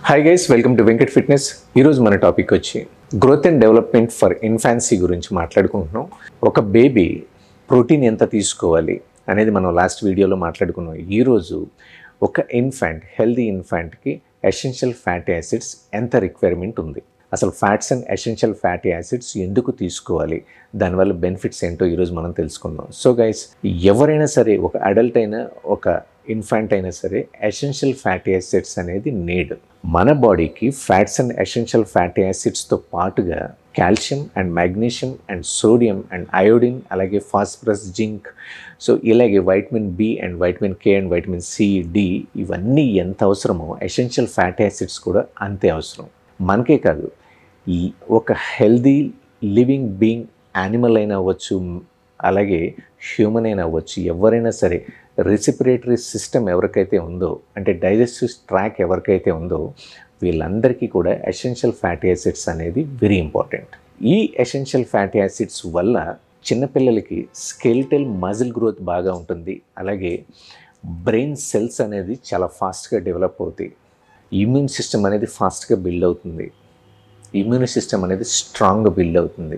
hi guys welcome to Venkat fitness ఈరోజు మన topic వచ్చి growth and development for infancy గురించి మాట్లాడుకుంటున్నాం ఒక బేబీ ప్రోటీన్ ఎంత తీసుకోవాలి అనేది మనం లాస్ట్ వీడియోలో మాట్లాడుకున్నాం ఈరోజు ఒక ఇన్ఫాంట్ హెల్దీ ఇన్ఫాంట్కి ఎసెన్షియల్ ఫ్యాటీ యాసిడ్స్ ఎంత రిక్వైర్మెంట్ ఉంది అసలు fats and essential fatty acids ఎందుకు తీసుకోవాలి దానివల్ల బెనిఫిట్స్ ఏంటో ఈరోజు మనం తెలుసుకుందాం సో గైస్ ఎవరైనా సరే ఒక అడల్ట్ అయినా ఒక ఇన్ఫాంట్ అయినా సరే ఎసెన్షియల్ ఫ్యాటీ యాసిడ్స్ అనేది నీడ్ మన బాడీకి ఫ్యాట్స్ అండ్ ఎసెన్షియల్ ఫ్యాటీ యాసిడ్స్తో పాటుగా calcium and magnesium and sodium and iodine అలాగే ఫాస్ఫరస్ జింక్ సో ఇలాగే vitamin B and vitamin K and vitamin C D ఇవన్నీ ఎంత అవసరమో ఎసెన్షియల్ ఫ్యాటీ యాసిడ్స్ కూడా అంతే అవసరం మనకే కాదు ఈ ఒక హెల్దీ లివింగ్ బీయింగ్ యానిమల్ అయినా అవ్వచ్చు అలాగే హ్యూమన్ అయినా అవ్వచ్చు ఎవరైనా సరే రెసిపిరేటరీ సిస్టమ్ ఎవరికైతే ఉందో అంటే డైజెస్టివ్ ట్రాక్ ఎవరికైతే ఉందో వీళ్ళందరికీ కూడా ఎసెన్షియల్ ఫ్యాటీ యాసిడ్స్ అనేది వెరీ ఇంపార్టెంట్ ఈ ఎసెన్షియల్ ఫ్యాటీ యాసిడ్స్ వల్ల చిన్నపిల్లలకి స్కెలిటల్ మజిల్ గ్రోత్ బాగా ఉంటుంది అలాగే బ్రెయిన్ సెల్స్ అనేది చాలా ఫాస్ట్గా డెవలప్ అవుతాయి ఇమ్యూన్ సిస్టమ్ అనేది ఫాస్ట్గా బిల్డ్ అవుతుంది ఇమ్యూన్ సిస్టమ్ అనేది స్ట్రాంగ్గా బిల్డ్ అవుతుంది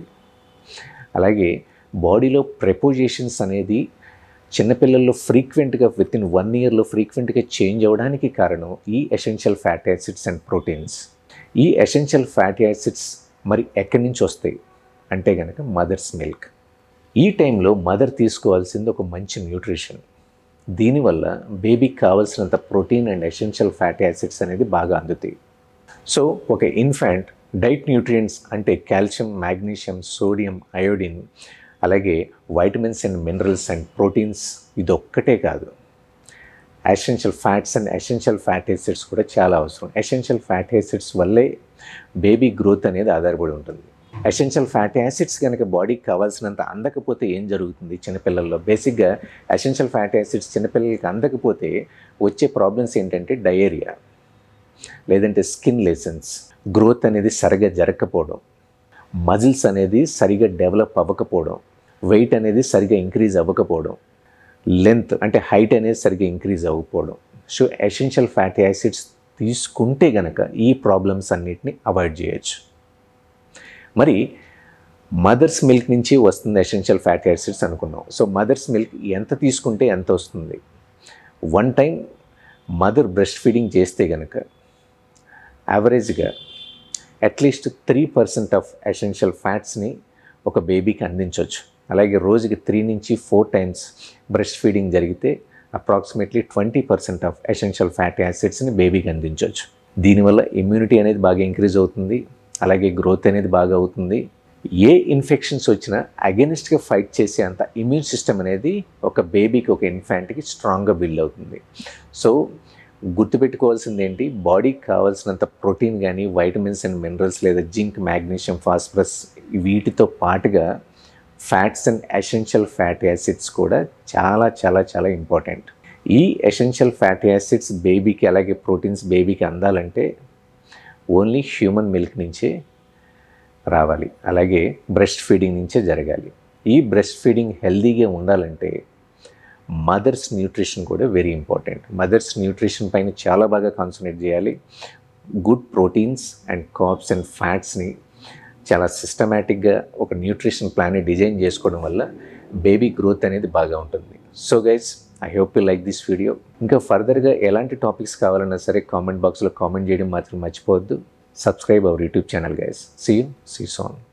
అలాగే బాడీలో ప్రెపోజిషన్స్ అనేది చిన్నపిల్లల్లో ఫ్రీక్వెంట్గా విత్ ఇన్ వన్ ఇయర్లో ఫ్రీక్వెంట్గా చేంజ్ అవ్వడానికి కారణం ఈ essential fatty acids and proteins ఈ ఎసెన్షియల్ ఫ్యాటీ యాసిడ్స్ మరి ఎక్కడి నుంచి వస్తాయి అంటే కనుక మదర్స్ మిల్క్ ఈ టైంలో మదర్ తీసుకోవాల్సింది ఒక మంచి న్యూట్రిషన్ దీనివల్ల బేబీకి కావాల్సినంత protein and essential fatty acids అనేది బాగా అందుతాయి సో ఒక ఇన్ఫాంట్ డైట్ న్యూట్రియంట్స్ అంటే కాల్షియం మ్యాగ్నీషియం సోడియం అయోడిన్ అలాగే vitamins and minerals and proteins ఇది ఒక్కటే కాదు essential fats and essential fat acids కూడా చాలా అవసరం ఎసెన్షియల్ ఫ్యాట్ యాసిడ్స్ వల్లే బేబీ గ్రోత్ అనేది ఆధారపడి ఉంటుంది ఎసెన్షియల్ ఫ్యాటీ యాసిడ్స్ కనుక బాడీకి కావాల్సినంత అందకపోతే ఏం జరుగుతుంది చిన్నపిల్లల్లో బేసిక్గా ఎసెన్షియల్ ఫ్యాటీ యాసిడ్స్ చిన్నపిల్లలకి అందకపోతే వచ్చే ప్రాబ్లమ్స్ ఏంటంటే డయేరియా లేదంటే స్కిన్ లెసన్స్ గ్రోత్ అనేది సరిగా జరగకపోవడం మజిల్స్ అనేది సరిగా డెవలప్ అవ్వకపోవడం వెయిట్ అనేది సరిగా ఇంక్రీజ్ అవ్వకపోవడం లెంత్ అంటే హైట్ అనేది సరిగా ఇంక్రీజ్ అవ్వకపోవడం సో ఎసెన్షియల్ ఫ్యాటీ యాసిడ్స్ తీసుకుంటే గనక ఈ ప్రాబ్లమ్స్ అన్నిటిని అవాయిడ్ చేయొచ్చు మరి మదర్స్ మిల్క్ నుంచి వస్తుంది ఎసెన్షియల్ ఫ్యాటీ యాసిడ్స్ అనుకున్నాం సో మదర్స్ మిల్క్ ఎంత తీసుకుంటే ఎంత వస్తుంది one time mother breast feeding చేస్తే కనుక యావరేజ్గా at least three percent of essential ఫ్యాట్స్ని ఒక బేబీకి అందించవచ్చు అలాగే రోజుకి త్రీ నుంచి ఫోర్ టైమ్స్ బ్రెస్ట్ ఫీడింగ్ జరిగితే approximately twenty percent of essential fatty యాసిడ్స్ని బేబీకి అందించవచ్చు దీనివల్ల ఇమ్యూనిటీ అనేది బాగా ఇంక్రీజ్ అవుతుంది అలాగే గ్రోత్ అనేది బాగా అవుతుంది ఏ ఇన్ఫెక్షన్స్ వచ్చినా అగెనిస్ట్గా ఫైట్ చేసే అంత ఇమ్యూన్ సిస్టమ్ అనేది ఒక బేబీకి ఒక ఇన్ఫాంట్కి స్ట్రాంగ్గా బిల్డ్ అవుతుంది సో గుర్తుపెట్టుకోవాల్సింది ఏంటి బాడీకి కావాల్సినంత ప్రోటీన్ కానీ వైటమిన్స్ అండ్ మినరల్స్ లేదా జింక్ మ్యాగ్నీషియం ఫాస్ఫరస్ వీటితో పాటుగా fats and essential fatty acids కూడా చాలా చాలా చాలా ఇంపార్టెంట్ ఈ ఎసెన్షియల్ ఫ్యాటీ యాసిడ్స్ బేబీకి అలాగే ప్రోటీన్స్ బేబీకి అందాలంటే ఓన్లీ హ్యూమన్ మిల్క్ నుంచే రావాలి అలాగే బ్రెస్ట్ ఫీడింగ్ నుంచే జరగాలి ఈ బ్రెస్ట్ ఫీడింగ్ హెల్దీగా ఉండాలంటే మదర్స్ న్యూట్రిషన్ కూడా వెరీ ఇంపార్టెంట్ మదర్స్ న్యూట్రిషన్ పైన చాలా బాగా కాన్సన్ట్రేట్ చేయాలి good proteins and carbs and ఫ్యాట్స్ని చాలా సిస్టమేటిక్గా ఒక న్యూట్రిషన్ ప్లాన్ని డిజైన్ చేసుకోవడం వల్ల బేబీ గ్రోత్ అనేది బాగా ఉంటుంది so guys I hope you like this video ఇంకా ఫర్దర్గా ఎలాంటి టాపిక్స్ కావాలన్నా సరే కామెంట్ బాక్స్లో కామెంట్ చేయడం మాత్రం మర్చిపోవద్దు subscribe our YouTube channel guys see you see San